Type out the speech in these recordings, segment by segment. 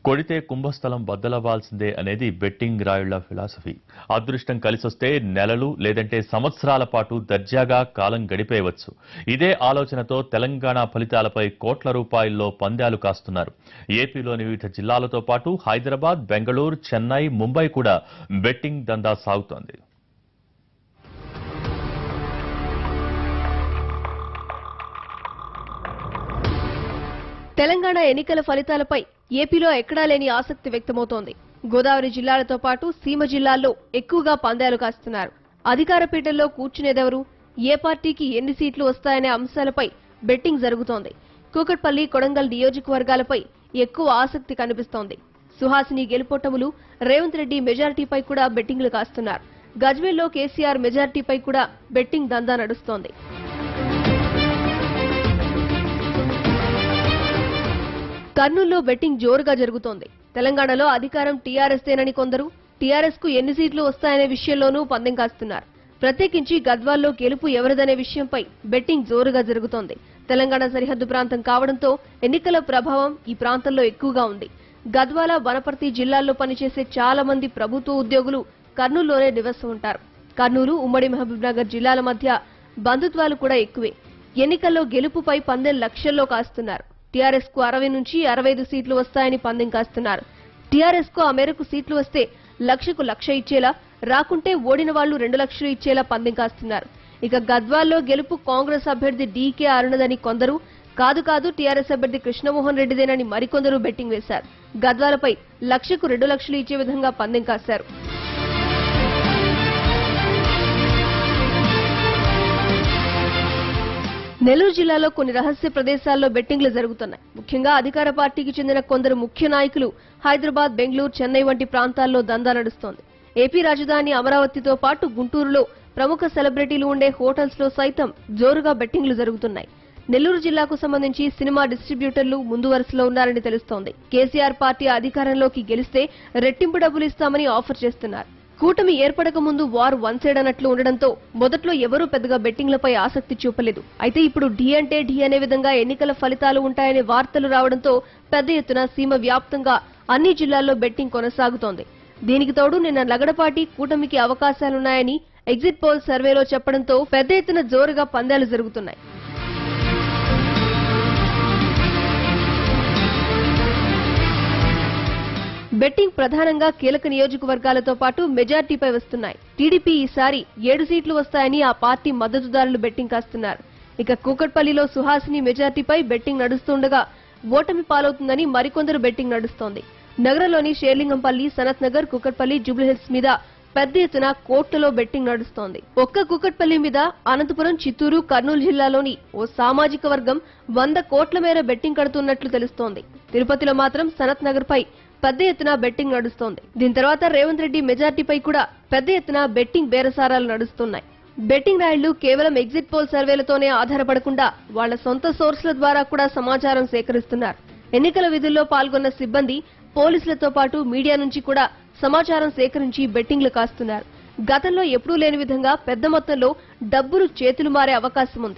కొడితే కుంభస్థలం బద్దలవ్వాల్సిందే అనేది betting రాయుళ్ల philosophy అదృష్టం కలిసొస్తే నెలలు లేదంటే సంవత్సరాల పాటు దర్జాగా కాలం గడిపేయవచ్చు ఇదే ఆలోచనతో తెలంగాణ ఫలితాలపై కోట్ల రూపాయల్లో పందాలు కాస్తున్నారు ఏపీలోని వివిధ జిల్లాలతో పాటు హైదరాబాద్ బెంగళూరు చెన్నై ముంబై కూడా బెట్టింగ్ దందా సాగుతోంది తెలంగాణ ఎన్నికల ఫలితాలపై ఏపీలో ఎక్కడా లేని ఆసక్తి వ్యక్తమవుతోంది గోదావరి జిల్లాలతో పాటు సీమ జిల్లాల్లో ఎక్కువగా పందాలు కాస్తున్నారు అధికార పీఠల్లో కూర్చునేదెవరు ఏ పార్టీకి ఎన్ని సీట్లు వస్తాయనే అంశాలపై బెట్టింగ్ జరుగుతోంది కూకట్పల్లి కొడంగల్ నియోజకవర్గాలపై ఎక్కువ ఆసక్తి కనిపిస్తోంది సుహాసిని గెలుపొట్టములు రేవంత్ రెడ్డి మెజారిటీపై కూడా బెట్టింగ్లు కాస్తున్నారు గజ్వేల్లో కేసీఆర్ మెజారిటీపై కూడా బెట్టింగ్ దందా నడుస్తోంది కర్నూలులో బెట్టింగ్ జోరుగా జరుగుతోంది తెలంగాణలో అధికారం టీఆర్ఎస్ దేనని కొందరు టీఆర్ఎస్ కు ఎన్ని సీట్లు వస్తాయనే విషయంలోనూ పందెం కాస్తున్నారు ప్రత్యేకించి గద్వాల్లో గెలుపు ఎవరిదనే విషయంపై బెట్టింగ్ జోరుగా జరుగుతోంది తెలంగాణ సరిహద్దు ప్రాంతం కావడంతో ఎన్నికల ప్రభావం ఈ ప్రాంతంలో ఎక్కువగా ఉంది గద్వాల వనపర్తి జిల్లాల్లో పనిచేసే చాలా మంది ప్రభుత్వ ఉద్యోగులు కర్నూలులోనే నివసం ఉంటారు కర్నూలు ఉమ్మడి మహబూబ్నగర్ జిల్లాల మధ్య బంధుత్వాలు కూడా ఎక్కువే ఎన్నికల్లో గెలుపుపై పందెం లక్షల్లో కాస్తున్నారు టీఆర్ఎస్ కు అరవై నుంచి అరవై ఐదు సీట్లు వస్తాయని పందెం కాస్తున్నారు టీఆర్ఎస్ కు ఆ మేరకు సీట్లు వస్తే లక్షకు లక్ష ఇచ్చేలా రాకుంటే ఓడిన వాళ్లు రెండు లక్షలు ఇచ్చేలా పందెం కాస్తున్నారు ఇక గద్వాల్లో గెలుపు కాంగ్రెస్ అభ్యర్థి డీకే అరుణదని కొందరు కాదు కాదు టీఆర్ఎస్ అభ్యర్థి కృష్ణమోహన్ రెడ్డిదేనని మరికొందరు బెట్టింగ్ వేశారు గద్వాలపై లక్షకు రెండు లక్షలు ఇచ్చే విధంగా పందెం కాశారు నెల్లూరు జిల్లాలో కొన్ని రహస్య ప్రదేశాల్లో బెట్టింగ్లు జరుగుతున్నాయి ముఖ్యంగా అధికార పార్టీకి చెందిన కొందరు ముఖ్య నాయకులు హైదరాబాద్ బెంగళూరు చెన్నై వంటి ప్రాంతాల్లో దందా నడుస్తోంది ఏపీ రాజధాని అమరావతితో పాటు గుంటూరులో ప్రముఖ సెలబ్రిటీలు ఉండే హోటల్స్ లో సైతం జోరుగా బెట్టింగ్లు జరుగుతున్నాయి నెల్లూరు జిల్లాకు సంబంధించి సినిమా డిస్ట్రిబ్యూటర్లు ముందు వరుసలో ఉన్నారని తెలుస్తోంది కేసీఆర్ పార్టీ అధికారంలోకి గెలిస్తే రెట్టింపు డబ్బులు ఇస్తామని ఆఫర్ చేస్తున్నారు కూటమి ఏర్పడక ముందు వార్ వన్ సైడ్ అన్నట్లు ఉండడంతో మొదట్లో ఎవరూ పెద్దగా బెట్టింగ్లపై ఆసక్తి చూపలేదు అయితే ఇప్పుడు ఢీ అంటే ఢీ అనే విధంగా ఎన్నికల ఫలితాలు ఉంటాయనే వార్తలు రావడంతో పెద్ద ఎత్తున సీమ వ్యాప్తంగా అన్ని జిల్లాల్లో బెట్టింగ్ కొనసాగుతోంది దీనికి తోడు నిన్న లగడపాటి కూటమికి అవకాశాలున్నాయని ఎగ్జిట్ పోల్ సర్వేలో చెప్పడంతో పెద్ద ఎత్తున జోరుగా పందాలు జరుగుతున్నాయి బెట్టింగ్ ప్రధానంగా కీలక నియోజకవర్గాలతో పాటు మెజార్టీపై వస్తున్నాయి టీడీపీ ఈసారి ఏడు సీట్లు వస్తాయని ఆ పార్టీ మద్దతుదారులు బెట్టింగ్ కాస్తున్నారు ఇక కూకట్పల్లిలో సుహాసిని మెజార్టీపై బెట్టింగ్ నడుస్తుండగా ఓటమి పాలవుతుందని మరికొందరు బెట్టింగ్ నడుస్తోంది నగరంలోని షేర్లింగంపల్లి సనత్ నగర్ కుకట్పల్లి జూబ్లీహిల్స్ మీద పెద్ద ఎత్తున కోట్లలో బెట్టింగ్ నడుస్తోంది ఒక్క కుకట్పల్లి మీద అనంతపురం చిత్తూరు కర్నూలు జిల్లాలోని ఓ సామాజిక వర్గం వంద కోట్ల మేర బెట్టింగ్ కడుతున్నట్లు తెలుస్తోంది తిరుపతిలో మాత్రం సనత్ నగర్ పై పెద్ద ఎత్తున బెట్టింగ్ నడుస్తోంది దీని తర్వాత రేవంత్ రెడ్డి మెజార్టీపై కూడా పెద్ద ఎత్తున బెట్టింగ్ బేరసారాలు నడుస్తున్నాయి బెట్టింగ్ రాయిళ్లు కేవలం ఎగ్జిట్ పోల్ సర్వేలతోనే ఆధారపడకుండా వాళ్ల సొంత సోర్సుల ద్వారా కూడా సమాచారం సేకరిస్తున్నారు ఎన్నికల విధుల్లో పాల్గొన్న సిబ్బంది పోలీసులతో పాటు మీడియా నుంచి కూడా సమాచారం సేకరించి బెట్టింగ్లు కాస్తున్నారు గతంలో ఎప్పుడూ లేని విధంగా పెద్ద మొత్తంలో డబ్బులు చేతులు మారే అవకాశం ఉంది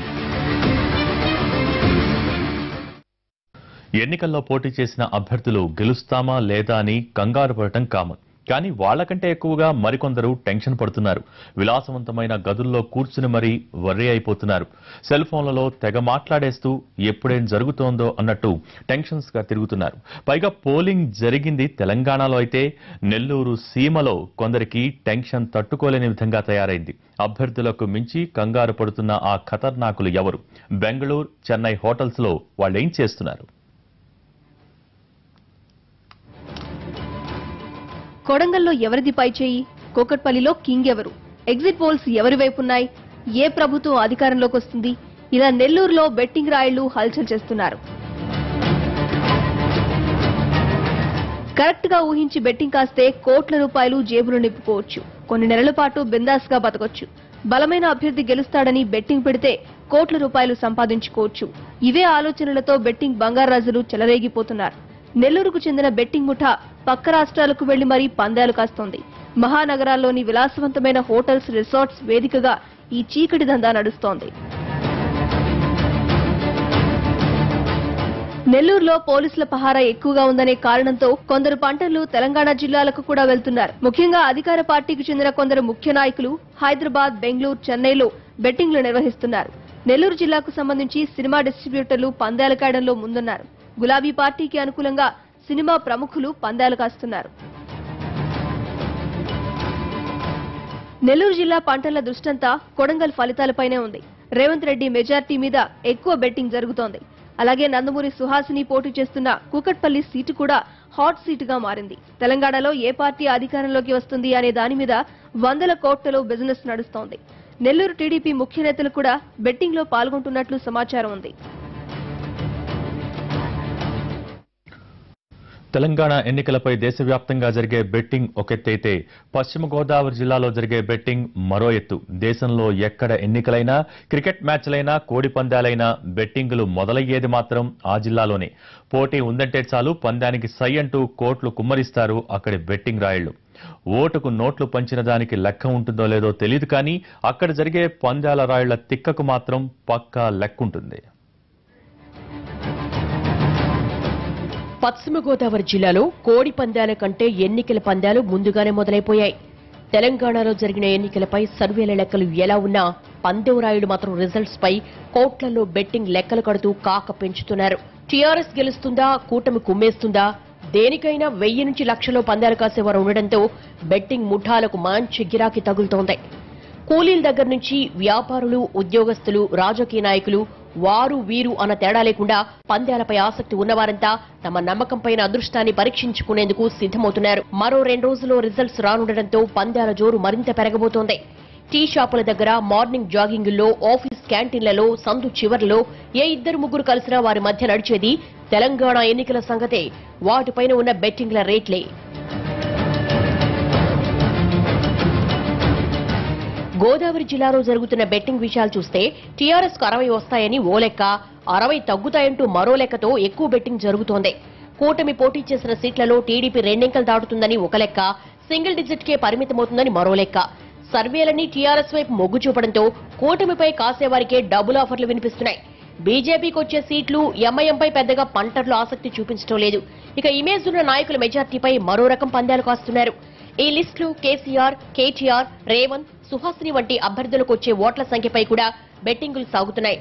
ఎన్నికల్లో పోటీ చేసిన అభ్యర్థులు గెలుస్తామా లేదా అని కంగారు పడటం కామన్ కానీ వాళ్లకంటే ఎక్కువగా మరికొందరు టెన్షన్ పడుతున్నారు విలాసవంతమైన గదుల్లో కూర్చుని మరీ వర్రీ అయిపోతున్నారు సెల్ ఫోన్లలో తెగ మాట్లాడేస్తూ ఎప్పుడేం జరుగుతోందో అన్నట్టు టెన్షన్స్ గా తిరుగుతున్నారు పైగా పోలింగ్ జరిగింది తెలంగాణలో అయితే నెల్లూరు సీమలో కొందరికి టెన్షన్ తట్టుకోలేని విధంగా తయారైంది అభ్యర్థులకు మించి కంగారు పడుతున్న ఆ ఖతర్నాకులు ఎవరు బెంగళూరు చెన్నై హోటల్స్ లో వాళ్ళేం చేస్తున్నారు కొడంగల్లో ఎవరిది పైచేయి కోకట్పల్లిలో కింగ్ ఎవరు ఎగ్జిట్ పోల్స్ ఎవరి వైపున్నాయి ఏ ప్రభుత్వం అధికారంలోకి వస్తుంది ఇలా నెల్లూరులో బెట్టింగ్ రాయిళ్లు హల్చల్ చేస్తున్నారు కరెక్ట్ గా ఊహించి బెట్టింగ్ కాస్తే కోట్ల రూపాయలు జేబులు నింపుకోవచ్చు కొన్ని నెలల పాటు బిందాస్ గా బతకొచ్చు బలమైన అభ్యర్థి గెలుస్తాడని బెట్టింగ్ పెడితే కోట్ల రూపాయలు సంపాదించుకోవచ్చు ఇవే ఆలోచనలతో బెట్టింగ్ బంగారాజులు చెలరేగిపోతున్నారు నెల్లూరుకు చెందిన బెట్టింగ్ ముఠా పక్క రాష్ట్రాలకు వెళ్లి మరీ పందాలు కాస్తోంది మహానగరాల్లోని విలాసవంతమైన హోటల్స్ రిసార్ట్స్ వేదికగా ఈ చీకటి దందా నడుస్తోంది నెల్లూరులో పోలీసుల పహారా ఎక్కువగా ఉందనే కారణంతో కొందరు పంటలు తెలంగాణ జిల్లాలకు కూడా వెళ్తున్నారు ముఖ్యంగా అధికార పార్టీకి చెందిన కొందరు ముఖ్య నాయకులు హైదరాబాద్ బెంగళూరు చెన్నైలో బెట్టింగ్లు నిర్వహిస్తున్నారు నెల్లూరు జిల్లాకు సంబంధించి సినిమా డిస్ట్రిబ్యూటర్లు పందాలు కాయడంలో ముందున్నారు గులాబీ పార్టీకి అనుకూలంగా సినిమా ప్రముఖులు పందాలు కాస్తున్నారు నెల్లూరు జిల్లా పంటల దృష్టంతా కొడంగల్ ఫలితాలపైనే ఉంది రేవంత్ రెడ్డి మెజార్టీ మీద ఎక్కువ బెట్టింగ్ జరుగుతోంది అలాగే నందమూరి సుహాసిని పోటీ చేస్తున్న కూకట్పల్లి సీటు కూడా హాట్ సీటుగా మారింది తెలంగాణలో ఏ పార్టీ అధికారంలోకి వస్తుంది అనే దాని మీద వందల కోట్లలో బిజినెస్ నడుస్తోంది నెల్లూరు టీడీపీ ముఖ్య నేతలు కూడా బెట్టింగ్లో పాల్గొంటున్నట్లు సమాచారం ఉంది తెలంగాణ ఎన్నికలపై దేశవ్యాప్తంగా జరిగే బెట్టింగ్ ఒకెత్తైతే పశ్చిమ గోదావరి జిల్లాలో జరిగే బెట్టింగ్ మరో ఎత్తు దేశంలో ఎక్కడ ఎన్నికలైనా క్రికెట్ మ్యాచ్లైనా కోడి పందాలైనా బెట్టింగులు మొదలయ్యేది మాత్రం ఆ జిల్లాలోనే పోటీ ఉందంటే చాలు పందానికి సై అంటూ కోట్లు కుమ్మరిస్తారు అక్కడి బెట్టింగ్ రాయిళ్లు ఓటుకు నోట్లు పంచిన దానికి లెక్క ఉంటుందో లేదో తెలియదు కానీ అక్కడ జరిగే పందాల రాయిళ్ల తిక్కకు మాత్రం పక్కా లెక్కుంటుంది పశ్చిమ గోదావరి జిల్లాలో కోడి పందాల కంటే ఎన్నికల పందాలు ముందుగానే మొదలైపోయాయి తెలంగాణలో జరిగిన ఎన్నికలపై సర్వేల లెక్కలు ఎలా ఉన్నా పందెవరాయుడు మాత్రం రిజల్ట్స్ పై కోట్లలో బెట్టింగ్ లెక్కలు కడుతూ కాక పెంచుతున్నారు టీఆర్ఎస్ గెలుస్తుందా కూటమి కుమ్మేస్తుందా దేనికైనా వెయ్యి నుంచి లక్షలో పందాలు కాసేవారు ఉండడంతో బెట్టింగ్ ముఠాలకు మంచి గిరాకీ తగులుతోంది కూలీల దగ్గర నుంచి వ్యాపారులు ఉద్యోగస్తులు రాజకీయ నాయకులు వారు వీరు అన్న తేడా లేకుండా పందాలపై ఆసక్తి ఉన్నవారంతా తమ నమ్మకంపైన అదృష్టాన్ని పరీక్షించుకునేందుకు సిద్ధమవుతున్నారు మరో రెండు రోజుల్లో రిజల్ట్స్ రానుండటంతో పందాల జోరు మరింత పెరగబోతోంది టీ షాపుల దగ్గర మార్నింగ్ జాగింగుల్లో ఆఫీస్ క్యాంటీన్లలో సందు చివర్లలో ఏ ఇద్దరు ముగ్గురు కలిసినా వారి మధ్య నడిచేది తెలంగాణ ఎన్నికల సంగతే వాటిపైన ఉన్న బెట్టింగ్ల రేట్లే గోదావరి జిల్లాలో జరుగుతున్న బెట్టింగ్ విషయాలు చూస్తే టీఆర్ఎస్ కు అరవై వస్తాయని ఓ లెక్క అరవై తగ్గుతాయంటూ మరో లెక్కతో ఎక్కువ బెట్టింగ్ జరుగుతోంది కూటమి పోటీ చేసిన సీట్లలో టీడీపీ రెండింకలు దాటుతుందని ఒక లెక్క సింగిల్ డిజిట్ కే పరిమితమవుతుందని మరో లెక్క సర్వేలన్నీ టీఆర్ఎస్ వైపు మొగ్గు చూపడంతో కూటమిపై కాసేవారికే డబుల్ ఆఫర్లు వినిపిస్తున్నాయి బీజేపీకి వచ్చే సీట్లు ఎంఐఎంపై పెద్దగా పంటర్లు ఆసక్తి చూపించడం లేదు ఇక ఇమేజ్ ఉన్న నాయకుల మెజార్టీపై మరో రకం పందాలు కాస్తున్నారు ఈ లిస్టులో కేసీఆర్ కేటీఆర్ రేవంత్ సుహాసిని వంటి అభ్యర్థులకు వచ్చే ఓట్ల సంఖ్యపై కూడా బెట్టింగులు సాగుతున్నాయి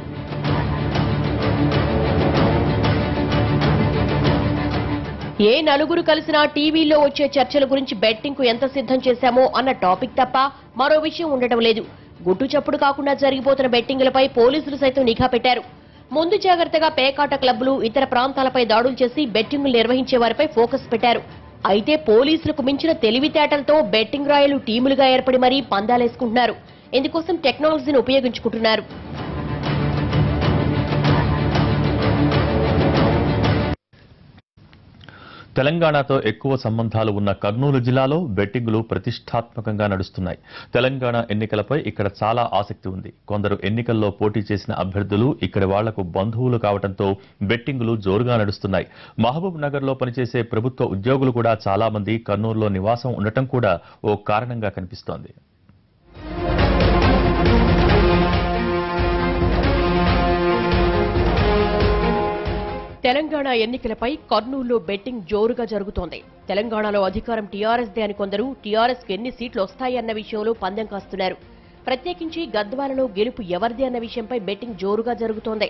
ఏ నలుగురు కలిసినా టీవీలో వచ్చే చర్చల గురించి బెట్టింగ్ కు ఎంత సిద్ధం చేశామో అన్న టాపిక్ తప్ప మరో విషయం ఉండటం లేదు గుట్టు చప్పుడు కాకుండా జరిగిపోతున్న బెట్టింగులపై పోలీసులు సైతం నిఘా పెట్టారు ముందు జాగ్రత్తగా పేకాట క్లబ్లు ఇతర ప్రాంతాలపై దాడులు చేసి బెట్టింగులు నిర్వహించే వారిపై ఫోకస్ పెట్టారు అయితే పోలీసులకు మించిన తెలివితేటలతో బెట్టింగ్ రాయలు టీములుగా ఏర్పడి మరీ పందాలేసుకుంటున్నారు ఇందుకోసం టెక్నాలజీని ఉపయోగించుకుంటున్నారు తెలంగాణతో ఎక్కువ సంబంధాలు ఉన్న కర్నూలు జిల్లాలో బెట్టింగులు ప్రతిష్టాత్మకంగా నడుస్తున్నాయి తెలంగాణ ఎన్నికలపై ఇక్కడ చాలా ఆసక్తి ఉంది కొందరు ఎన్నికల్లో పోటీ చేసిన అభ్యర్థులు ఇక్కడి వాళ్లకు బంధువులు కావడంతో బెట్టింగులు జోరుగా నడుస్తున్నాయి మహబూబ్ నగర్ లో పనిచేసే ప్రభుత్వ ఉద్యోగులు కూడా చాలా మంది కర్నూలులో నివాసం ఉండటం కూడా ఓ కారణంగా కనిపిస్తోంది తెలంగాణ ఎన్నికలపై కర్నూలులో బెట్టింగ్ జోరుగా జరుగుతోంది తెలంగాణలో అధికారం టీఆర్ఎస్ దే అని కొందరు టీఆర్ఎస్ కు ఎన్ని సీట్లు వస్తాయన్న విషయంలో పందెం కాస్తున్నారు ప్రత్యేకించి గద్వాలలో గెలుపు ఎవరిది అన్న విషయంపై బెట్టింగ్ జోరుగా జరుగుతోంది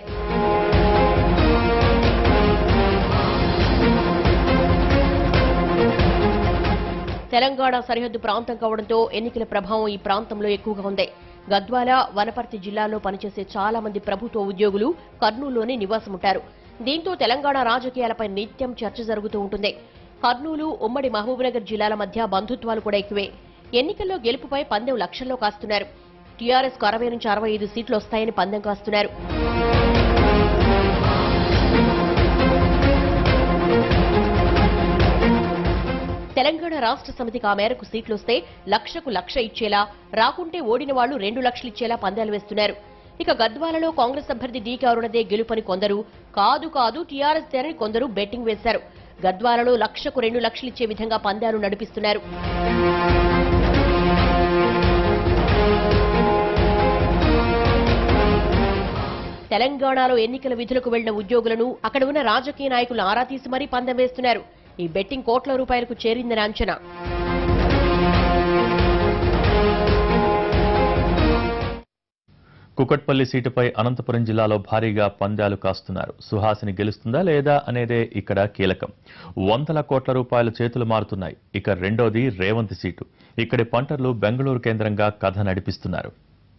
తెలంగాణ సరిహద్దు ప్రాంతం కావడంతో ఎన్నికల ప్రభావం ఈ ప్రాంతంలో ఎక్కువగా ఉంది గద్వాల వనపర్తి జిల్లాల్లో పనిచేసే చాలా మంది ప్రభుత్వ ఉద్యోగులు కర్నూలులోనే నివాసముంటారు దీంతో తెలంగాణ రాజకీయాలపై నిత్యం చర్చ జరుగుతూ ఉంటుంది కర్నూలు ఉమ్మడి మహబూబ్నగర్ జిల్లాల మధ్య బంధుత్వాలు కూడా ఎక్కువే ఎన్నికల్లో గెలుపుపై పందెం లక్షల్లో కాస్తున్నారు టీఆర్ఎస్ కు అరవై నుంచి అరవై ఐదు సీట్లు వస్తాయని పందెం కాస్తున్నారు తెలంగాణ రాష్ట్ర సమితికి ఆ మేరకు సీట్లొస్తే లక్షకు లక్ష ఇచ్చేలా రాకుంటే ఓడిన వాళ్లు రెండు లక్షలు ఇచ్చేలా పందాలు వేస్తున్నారు ఇక గద్వాలలో కాంగ్రెస్ అభ్యర్థి డీకే అరుణదే గెలుపని కొందరు కాదు కాదు టీఆర్ఎస్ దేనని కొందరు బెట్టింగ్ వేశారు గద్వాలలో లక్షకు రెండు లక్షలు ఇచ్చే విధంగా పందాలు నడిపిస్తున్నారు తెలంగాణలో ఎన్నికల విధులకు వెళ్లిన ఉద్యోగులను అక్కడ ఉన్న రాజకీయ నాయకులు ఆరా తీసి మరీ పందెం వేస్తున్నారు ఈ బెట్టింగ్ కోట్ల రూపాయలకు చేరిందని అంచనా కుకట్పల్లి సీటుపై అనంతపురం జిల్లాలో భారీగా పందాలు కాస్తున్నారు సుహాసిని గెలుస్తుందా లేదా అనేదే ఇక్కడ కీలకం వందల కోట్ల రూపాయల చేతులు మారుతున్నాయి ఇక రెండోది రేవంత్ సీటు ఇక్కడి పంటర్లు బెంగళూరు కేంద్రంగా కథ నడిపిస్తున్నారు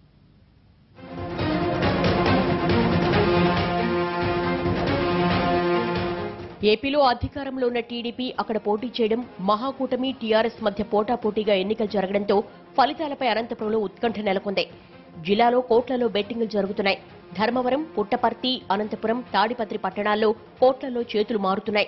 ఏపీలో అధికారంలో ఉన్న టీడీపీ అక్కడ పోటీ చేయడం మహాకూటమి టీఆర్ఎస్ మధ్య పోటాపోటీగా ఎన్నికలు జరగడంతో ఫలితాలపై అనంతపురంలో ఉత్కంఠ నెలకొంది జిల్లాలో కోట్లలో బెట్టింగులు జరుగుతున్నాయి ధర్మవరం పుట్టపర్తి అనంతపురం తాడిపత్రి పట్టణాల్లో కోట్లలో చేతులు మారుతున్నాయి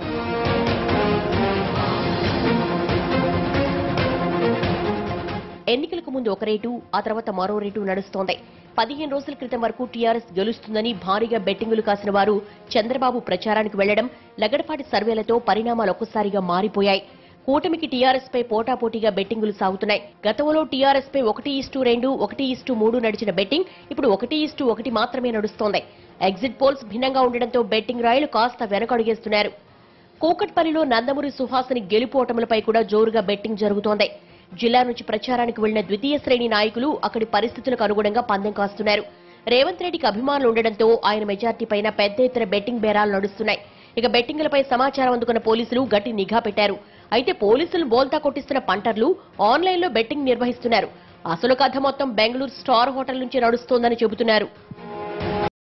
ఎన్నికలకు ముందు ఒక రేటు ఆ తర్వాత మరో రేటు నడుస్తోంది పదిహేను రోజుల క్రితం వరకు టీఆర్ఎస్ గెలుస్తుందని భారీగా బెట్టింగులు కాసిన వారు చంద్రబాబు ప్రచారానికి వెళ్లడం లగడపాటి సర్వేలతో పరిణామాలు ఒక్కసారిగా మారిపోయాయి కూటమికి టీఆర్ఎస్ పై పోటాపోటీగా బెట్టింగులు సాగుతున్నాయి గతంలో టీఆర్ఎస్ పై ఒకటి ఇస్టు రెండు ఒకటి ఇస్టు మూడు నడిచిన బెట్టింగ్ ఇప్పుడు ఒకటి ఇస్టు ఒకటి మాత్రమే నడుస్తోంది ఎగ్జిట్ పోల్స్ భిన్నంగా ఉండడంతో బెట్టింగ్ రాయలు కాస్త వెనకడుగేస్తున్నారు కూకట్పల్లిలో నందమూరి సుహాసిని గెలుపోటములపై కూడా జోరుగా బెట్టింగ్ జరుగుతోంది జిల్లా నుంచి ప్రచారానికి వెళ్లిన ద్వితీయ శ్రేణి నాయకులు అక్కడి పరిస్థితులకు అనుగుణంగా పందెం కాస్తున్నారు రేవంత్ రెడ్డికి అభిమానులు ఉండడంతో ఆయన మెజార్టీ పైన పెద్ద ఎత్తున బెట్టింగ్ బేరాలు నడుస్తున్నాయి ఇక బెట్టింగులపై సమాచారం అందుకున్న పోలీసులు గట్టి నిఘా పెట్టారు అయితే పోలీసులు బోల్తా కొట్టిస్తున్న పంటర్లు ఆన్లైన్లో బెట్టింగ్ నిర్వహిస్తున్నారు అసలు కథ మొత్తం బెంగళూరు స్టార్ హోటల్ నుంచి నడుస్తోందని చెబుతున్నారు